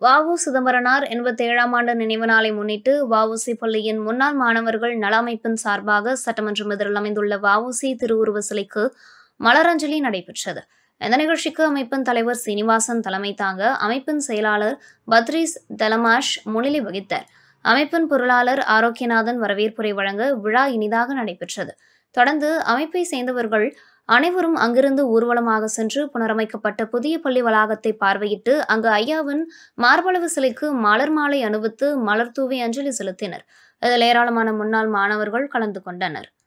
வஉ சிதம்பரனார் எண்பத்தி ஏழாம் ஆண்டு நினைவு நாளை முன்னிட்டு வஉசி பள்ளியின் முன்னாள் மாணவர்கள் நல அமைப்பின் சார்பாக சட்டமன்றம் எதிரில் அமைந்துள்ள வஉசி திருவுருவ சிலைக்கு மலரஞ்சலி நடைபெற்றது இந்த நிகழ்ச்சிக்கு அமைப்பின் தலைவர் சீனிவாசன் தலைமை தாங்க அமைப்பின் செயலாளர் பத்ரீஸ் தலமாஷ் முன்னிலை வகித்தார் அமைப்பின் பொருளாளர் ஆரோக்கியநாதன் வரவேற்புரை வழங்க விழா இனிதாக நடைபெற்றது தொடர்ந்து அமைப்பை சேர்ந்தவர்கள் அனைவரும் அங்கிருந்து ஊர்வலமாக சென்று புனரமைக்கப்பட்ட புதிய பள்ளி வளாகத்தை பார்வையிட்டு அங்கு ஐயாவின் மார்பளவு சிலைக்கு மலர் மாலை அணிவித்து மலர் தூவி அஞ்சலி செலுத்தினர் இதில் ஏராளமான முன்னாள் மாணவர்கள் கலந்து கொண்டனர்